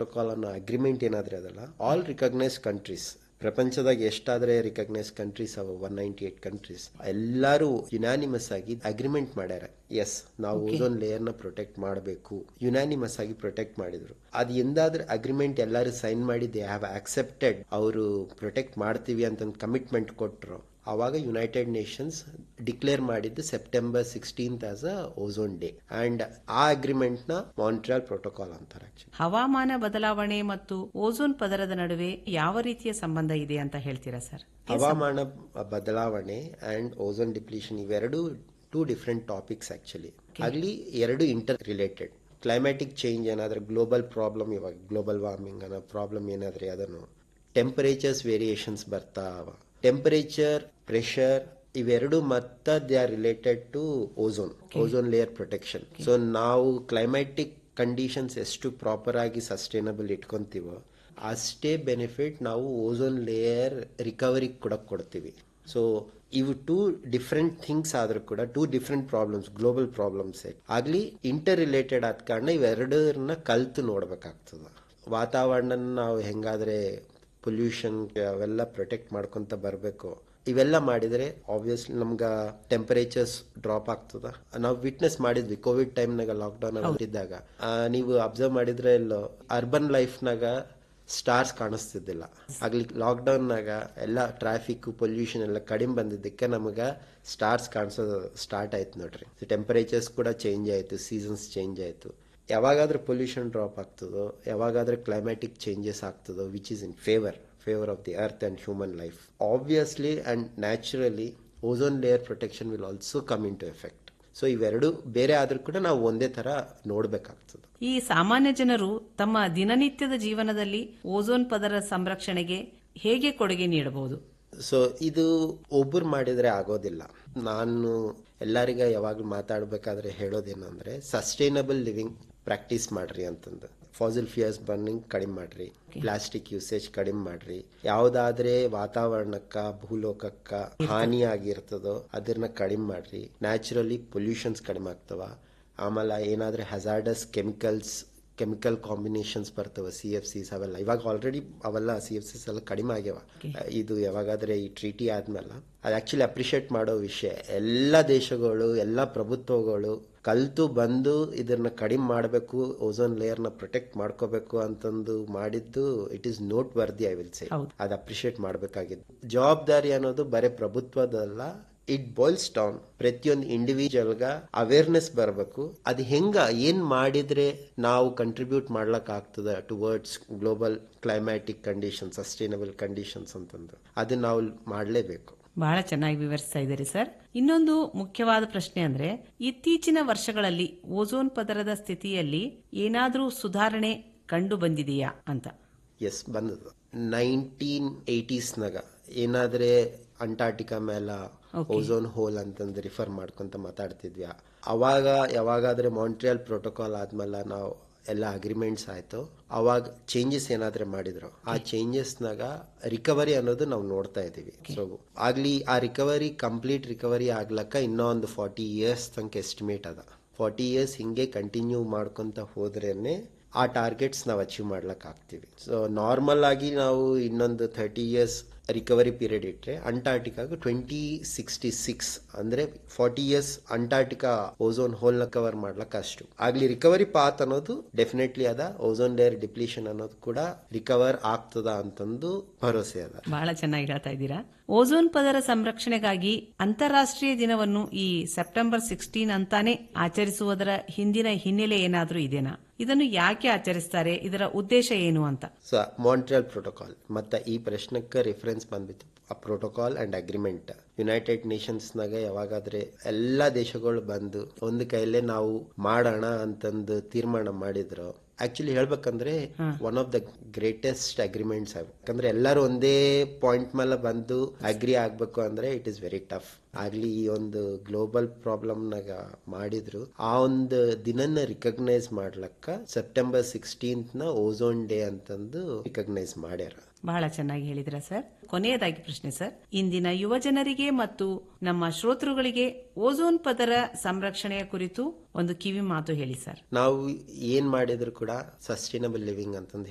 protocol ಅನ್ನೋ agreement ಏನಾದ್ರೆ ಅದಲ್ಲ ಆಲ್ ರಿಕಗ್ನೈಸ್ ಕಂಟ್ರೀಸ್ ಪ್ರಪಂಚದಾಗ ಎಷ್ಟಾದ್ರೆ ರಿಕಗ್ನೈಸ್ ಕಂಟ್ರೀಸ್ ಅವ ಒನ್ ನೈಂಟಿ ಏಟ್ ಕಂಟ್ರೀಸ್ ಎಲ್ಲರೂ ಯುನಾನಿಮಸ್ ಆಗಿ ಅಗ್ರಿಮೆಂಟ್ ಮಾಡ್ಯಾರ ಎಸ್ ನಾವು ಓಝೋನ್ ಲೇಯರ್ ನ ಪ್ರೊಟೆಕ್ಟ್ ಮಾಡಬೇಕು ಯುನಾನಿಮಸ್ ಆಗಿ ಪ್ರೊಟೆಕ್ಟ್ ಮಾಡಿದ್ರು ಅದು ಎಂದಾದ್ರೂ ಅಗ್ರಿಮೆಂಟ್ ಎಲ್ಲರೂ ಸೈನ್ ಮಾಡಿ ದೇ ಹ್ಯಾವ್ ಆಕ್ಸೆಪ್ಟೆಡ್ ಅವರು ಪ್ರೊಟೆಕ್ಟ್ ಮಾಡ್ತೀವಿ ಅಂತ ಕಮಿಟ್ಮೆಂಟ್ ಕೊಟ್ಟರು ಅವಾಗ ಯುನೈಟೆಡ್ ನೇಷನ್ಸ್ ಡಿಕ್ಲೇರ್ ಮಾಡಿದ್ದು September sixteenth as a ozone day and ಆ ಅಗ್ರಿಮೆಂಟ್ ನ ಮಾಂಟ್ರಿಯಲ್ ಪ್ರೋಟೋಕಾಲ್ ಅಂತಾರೆ ಆಕ್ಚುಲಿ ಹವಾಮಾನ ಬದಲಾವಣೆ ಮತ್ತು ಓಝೋನ್ ಪದರದ ನಡುವೆ ಯಾವ ರೀತಿಯ ಸಂಬಂಧ ಇದೆ ಅಂತ ಹೇಳ್ತೀರಾ ಸರ್ ಹವಾಮಾನ ಬದಲಾವಣೆ ಅಂಡ್ ಓಝೋನ್ ಡಿಪ್ಲೀಷನ್ ಇವೆರಡು ಟೂ ಡಿಫ್ರೆಂಟ್ ಟಾಪಿಕ್ಸ್ ಆಕ್ಚುಲಿ ಆಗ್ಲಿ ಎರಡು ಇಂಟರ್ ರಿಲೇಟೆಡ್ ಕ್ಲೈಮ್ಯಾಟಿಕ್ ಚೇಂಜ್ ಏನಾದ್ರೆ ಗ್ಲೋಬಲ್ ಪ್ರಾಬ್ಲಮ್ ಇವಾಗ ಗ್ಲೋಬಲ್ ವಾರ್ಮಿಂಗ್ ಅನ್ನೋ ಪ್ರಾಬ್ಲಮ್ ಏನಾದ್ರೆ ಅದನ್ನು ಟೆಂಪರೇಚರ್ಸ್ ವೇರಿಯೇಷನ್ಸ್ ಬರ್ತಾವ ಟೆಂಪರೇಚರ್ ಪ್ರೆಷರ್ ಇವೆರಡು ಮತ್ತ they are related to ozone ozone layer protection so ನಾವು ಕ್ಲೈಮ್ಯಾಟಿಕ್ ಕಂಡೀಷನ್ಸ್ ಎಷ್ಟು ಪ್ರಾಪರ್ ಆಗಿ ಸಸ್ಟೈನಬಲ್ ಇಟ್ಕೊಂತೀವೋ ಅಷ್ಟೇ ಬೆನಿಫಿಟ್ ನಾವು ಓಝೋನ್ ಲೇಯರ್ ರಿಕವರಿ ಕೂಡ ಕೊಡ್ತೀವಿ ಸೊ ಇವು ಟೂ ಡಿಫ್ರೆಂಟ್ ಥಿಂಗ್ಸ್ ಆದ್ರೂ ಕೂಡ two different problems global problems ಆಗ್ಲಿ ಇಂಟರ್ ರಿಲೇಟೆಡ್ ಆದ ಕಾರಣ ಇವೆರಡನ್ನ ಕಲ್ತು ನೋಡ್ಬೇಕಾಗ್ತದ ವಾತಾವರಣ ನಾವು ಹೆಂಗಾದ್ರೆ ಪೊಲ್ಯೂಷನ್ ಅವೆಲ್ಲ ಪ್ರೊಟೆಕ್ಟ್ ಮಾಡ್ಕೊಂತ ಬರಬೇಕು ಇವೆಲ್ಲ ಮಾಡಿದ್ರೆ ಆಬ್ವಿಯಸ್ಲಿ ನಮ್ಗ ಟೆಂಪರೇಚರ್ಸ್ ಡ್ರಾಪ್ ಆಗ್ತದ ನಾವು ವಿಟ್ನೆಸ್ ಮಾಡಿದ್ವಿ ಕೋವಿಡ್ ಟೈಮ್ನಾಗ ಲಾಕ್ಡೌನ್ ಆಗಿದ್ದಾಗ ನೀವು ಅಬ್ಸರ್ವ್ ಮಾಡಿದ್ರೆ ಇಲ್ಲೋ ಅರ್ಬನ್ ಲೈಫ್ನಾಗ ಸ್ಟಾರ್ಸ್ ಕಾಣಿಸ್ತಿದ್ದಿಲ್ಲ ಆಗ್ಲಿ ಲಾಕ್ಡೌನ್ನಾಗ ಎಲ್ಲ ಟ್ರಾಫಿಕ್ ಪೊಲ್ಯೂಷನ್ ಎಲ್ಲ ಕಡಿಮೆ ಬಂದಿದ್ದಕ್ಕೆ ನಮಗ ಸ್ಟಾರ್ಸ್ ಕಾಣಿಸೋದು ಸ್ಟಾರ್ಟ್ ಆಯ್ತು ನೋಡ್ರಿ ಟೆಂಪರೇಚರ್ಸ್ ಕೂಡ ಚೇಂಜ್ ಆಯ್ತು ಸೀಸನ್ಸ್ ಚೇಂಜ್ ಆಯ್ತು ಯಾವಾಗಾದ್ರೂ ಪೊಲ್ಯೂಷನ್ ಡ್ರಾಪ್ ಆಗ್ತದೋ ಯಾವಾಗಾದ್ರೂ ಕ್ಲೈಮ್ಯಾಟಿಕ್ ಚೇಂಜಸ್ ಆಗ್ತದೋ which is in favour favour of the earth and human life obviously and naturally ozone layer protection will also come into effect so ಇವೆರಡು ಬೇರೆ ಆದ್ರೂ ಕೂಡ ನಾವು ಒಂದೇ ತರ ನೋಡ್ಬೇಕಾಗ್ತದೆ ಈ ಸಾಮಾನ್ಯ ಜನರು ತಮ್ಮ ದಿನನಿತ್ಯದ ಜೀವನದಲ್ಲಿ ಓಝೋನ್ ಪದರ ಸಂರಕ್ಷಣೆಗೆ ಹೇಗೆ ಕೊಡುಗೆ ನೀಡಬಹುದು ಸೊ ಇದು ಒಬ್ಬರು ಮಾಡಿದ್ರೆ ಆಗೋದಿಲ್ಲ ನಾನು ಎಲ್ಲರಿಗ ಯಾವಾಗಲೂ ಮಾತಾಡ್ಬೇಕಾದ್ರೆ ಹೇಳೋದೇನಂದ್ರೆ ಸಸ್ಟೈನಬಲ್ ಲಿವಿಂಗ್ ಪ್ರಾಕ್ಟೀಸ್ ಮಾಡ್ರಿ ಅಂತಂದು ಫಾಸಿಲ್ ಫಿಯರ್ಸ್ ಬರ್ನಿಂಗ್ ಕಡಿಮೆ ಮಾಡ್ರಿ ಪ್ಲಾಸ್ಟಿಕ್ ಯೂಸೇಜ್ ಕಡಿಮೆ ಮಾಡ್ರಿ ಯಾವ್ದಾದ್ರೆ ವಾತಾವರಣಕ್ಕ ಭೂಲೋಕಕ್ಕ ಹಾನಿ ಆಗಿರ್ತದೋ ಅದನ್ನ ಕಡಿಮೆ ಮಾಡ್ರಿ ನ್ಯಾಚುರಲಿ ಪೊಲ್ಯೂಷನ್ಸ್ ಕಡಿಮೆ ಆಗ್ತವ ಆಮೇಲೆ ಏನಾದ್ರೆ ಹಜಾರ್ಡಸ್ ಕೆಮಿಕಲ್ಸ್ ಕೆಮಿಕಲ್ ಕಾಂಬಿನೇಷನ್ಸ್ ಬರ್ತವೆ ಸಿ ಎಫ್ ಸಿಸ್ ಅವೆಲ್ಲ ಇವಾಗ ಆಲ್ರೆಡಿ ಅವೆಲ್ಲ ಸಿ ಎಫ್ ಸಿಸ್ ಎಲ್ಲ ಕಡಿಮೆ ಆಗ್ಯಾವ ಇದು ಯಾವಾಗಾದ್ರೆ ಈ ಟ್ರೀಟಿ ಆದ್ಮೇಲೆ ಅದು ಆಕ್ಚುಲಿ ಅಪ್ರಿಷಿಯೇಟ್ ಮಾಡೋ ವಿಷಯ ಎಲ್ಲ ದೇಶಗಳು ಎಲ್ಲ ಪ್ರಭುತ್ವಗಳು ಕಲ್ತು ಬಂದು ಇದನ್ನ ಕಡಿಮೆ ಮಾಡಬೇಕು ಓಝೋನ್ ಲೇಯರ್ ನ ಪ್ರೊಟೆಕ್ಟ್ ಮಾಡ್ಕೋಬೇಕು ಅಂತಂದು ಮಾಡಿದ್ದು it is not worthy I will say ಅದು ಅಪ್ರಿಷಿಯೇಟ್ ಮಾಡಬೇಕಾಗಿದ್ದು ಜವಾಬ್ದಾರಿ ಅನ್ನೋದು ಬರೀ ಪ್ರಭುತ್ವದಲ್ಲ ಇಟ್ ಬಾಯ್ಲ್ಸ್ ಡೌನ್ ಪ್ರತಿಯೊಂದು ಇಂಡಿವಿಜುವಲ್ಗ ಅವೇರ್ನೆಸ್ ಬರಬೇಕು ಅದು ಹೆಂಗ ಏನ್ ಮಾಡಿದ್ರೆ ನಾವು ಕಂಟ್ರಿಬ್ಯೂಟ್ ಮಾಡ್ಲಕ್ ಆಗ್ತದ towards global climatic condition sustainable conditions ಅಂತಂದು ಅದನ್ನ ನಾವು ಮಾಡಲೇಬೇಕು ಬಹಳ ಚೆನ್ನಾಗಿ ವಿವರಿಸ್ತಾ ಇದ್ದೀರಿ ಸರ್ ಇನ್ನೊಂದು ಮುಖ್ಯವಾದ ಪ್ರಶ್ನೆ ಅಂದ್ರೆ ಇತ್ತೀಚಿನ ವರ್ಷಗಳಲ್ಲಿ ಓಝೋನ್ ಪದರದ ಸ್ಥಿತಿಯಲ್ಲಿ ಏನಾದರೂ ಸುಧಾರಣೆ ಕಂಡು ಬಂದಿದೆಯಾ ಅಂತ ಎಸ್ ಬಂದದ ನೈನ್ಟೀನ್ ಏಟೀಸ್ನಾಗ ಏನಾದ್ರೆ ಅಂಟಾರ್ಟಿಕಾ ಮೇಲ ಓಝೋನ್ ಹೋಲ್ ಅಂತಂದು ರಿಫರ್ ಮಾಡ್ಕೊಂತ ಮಾತಾಡ್ತಿದ್ವಿ ಅವಾಗ ಯಾವಾಗಾದ್ರೆ ಮಾಂಟ್ರಿಯಲ್ ಪ್ರೋಟೋಕಾಲ್ ಆದ್ಮೇಲೆ ನಾವು ಎಲ್ಲ ಅಗ್ರಿಮೆಂಟ್ಸ್ ಆಯ್ತು ಅವಾಗ ಚೇಂಜಸ್ ಏನಾದ್ರೆ ಮಾಡಿದ್ರು ಆ ಚೇಂಜಸ್ನಾಗ ರಿಕವರಿ ಅನ್ನೋದು ನಾವು ನೋಡ್ತಾ ಇದೀವಿ ಸೊ ಆಗ್ಲಿ ಆ ರಿಕವರಿ ಕಂಪ್ಲೀಟ್ ರಿಕವರಿ ಆಗ್ಲಕ್ಕ ಇನ್ನೂ ಒಂದು ಫಾರ್ಟಿ ಇಯರ್ಸ್ ತನಕ ಎಸ್ಟಿಮೇಟ್ ಅದ ಫಾರ್ಟಿ ಇಯರ್ಸ್ ಹಿಂಗೆ ಕಂಟಿನ್ಯೂ ಮಾಡ್ಕೊಂತ ಹೋದ್ರೇನೆ ಆ ಟಾರ್ಗೆಟ್ಸ್ ನಾವು ಅಚೀವ್ ಮಾಡ್ಲಕ್ ಆಗ್ತೀವಿ ಸೊ ನಾರ್ಮಲ್ ಆಗಿ ನಾವು ಇನ್ನೊಂದು ಥರ್ಟಿ ಇಯರ್ಸ್ ರಿಕವರಿ ಪೀರಿಯಡ್ ಇಟ್ರೆ ಅಂಟಾರ್ಟಿಕಾಗ ಟ್ವೆಂಟಿ ಸಿಕ್ಸ್ಟಿ ಸಿಕ್ಸ್ ಅಂದ್ರೆ forty years Antarctica ozone hole ನ ಕವರ್ ಮಾಡ್ಲಕ್ ಅಷ್ಟು ಆಗ್ಲಿ ರಿಕವರಿ ಪಾತ್ ಅನ್ನೋದು ಡೆಫಿನೆಟ್ಲಿ ಅದ ಓಝೋನ್ ಲೇಯರ್ ಡಿಪ್ಲೀಷನ್ ಅನ್ನೋದು ಕೂಡ ರಿಕವರ್ ಆಗ್ತದ ಅಂತಂದು ಭರವಸೆ ಅದ ಬಹಳ ಚೆನ್ನಾಗಿ ಹೇಳ್ತಾ ಇದ್ದೀರಾ ಓಝೋನ್ ಪದರ ಸಂರಕ್ಷಣೆಗಾಗಿ ಅಂತಾರಾಷ್ಟ್ರೀಯ ದಿನವನ್ನು ಈ ಸೆಪ್ಟೆಂಬರ್ ಸಿಕ್ಸ್ಟೀನ್ ಅಂತಾನೆ ಆಚರಿಸುವುದರ ಹಿಂದಿನ ಹಿನ್ನೆಲೆ ಏನಾದ್ರೂ ಇದೆನಾ ಇದನ್ನು ಯಾಕೆ ಆಚರಿಸ್ತಾರೆ ಇದರ ಉದ್ದೇಶ ಏನು ಅಂತ ಸೊ ಮಾಂಟ್ರಿಯಲ್ ಪ್ರೋಟೋಕಾಲ್ ಮತ್ತೆ ಈ ಪ್ರಶ್ನಕ್ಕೆ ರೆಫರೆನ್ಸ್ ಬಂದ್ಬಿಟ್ಟು ಆ protocol and agreement United Nations ನಾಗ ಯಾವಾಗಾದ್ರೆ ಎಲ್ಲಾ ದೇಶಗಳು ಬಂದು ಒಂದು ಕೈಲೇ ನಾವು ಮಾಡೋಣ ಅಂತಂದು ತೀರ್ಮಾನ ಮಾಡಿದ್ರು ಆಕ್ಚುಲಿ ಹೇಳ್ಬೇಕಂದ್ರೆ one of the greatest agreements ಯಾಕಂದ್ರೆ ಎಲ್ಲರೂ ಒಂದೇ ಪಾಯಿಂಟ್ ಮೇಲೆ ಬಂದು ಅಗ್ರಿ ಆಗ್ಬೇಕು ಅಂದ್ರೆ ಇಟ್ ಇಸ್ ವೆರಿ ಟಫ್ ಆಗ್ಲಿ ಈ ಒಂದು ಗ್ಲೋಬಲ್ ಪ್ರಾಬ್ಲಮ್ ನಾಗ ಮಾಡಿದ್ರು ಆ ಒಂದು ದಿನನ ರಿಕಗ್ನೈಸ್ ಮಾಡ್ಲಕ್ಕ ಸೆಪ್ಟೆಂಬರ್ ಸಿಕ್ಸ್ಟೀನ್ತ್ ನ ಓಝೋನ್ ಡೇ ಅಂತಂದು ರಿಕಗ್ನೈಸ್ ಮಾಡ್ಯಾರ ಬಹಳ ಚೆನ್ನಾಗಿ ಹೇಳಿದ್ರ ಸರ್ ಕೊನೆಯದಾಗಿ ಪ್ರಶ್ನೆ ಸರ್ ಇಂದಿನ ಯುವ ಜನರಿಗೆ ಮತ್ತು ನಮ್ಮ ಶ್ರೋತೃಗಳಿಗೆ ಓಝೋನ್ ಪದರ ಸಂರಕ್ಷಣೆಯ ಕುರಿತು ಒಂದು ಕಿವಿ ಮಾತು ಹೇಳಿ ಸರ್ ನಾವು ಏನ್ ಮಾಡಿದ್ರು ಕೂಡ ಸಸ್ಟೈನಬಲ್ ಲಿವಿಂಗ್ ಅಂತಂದು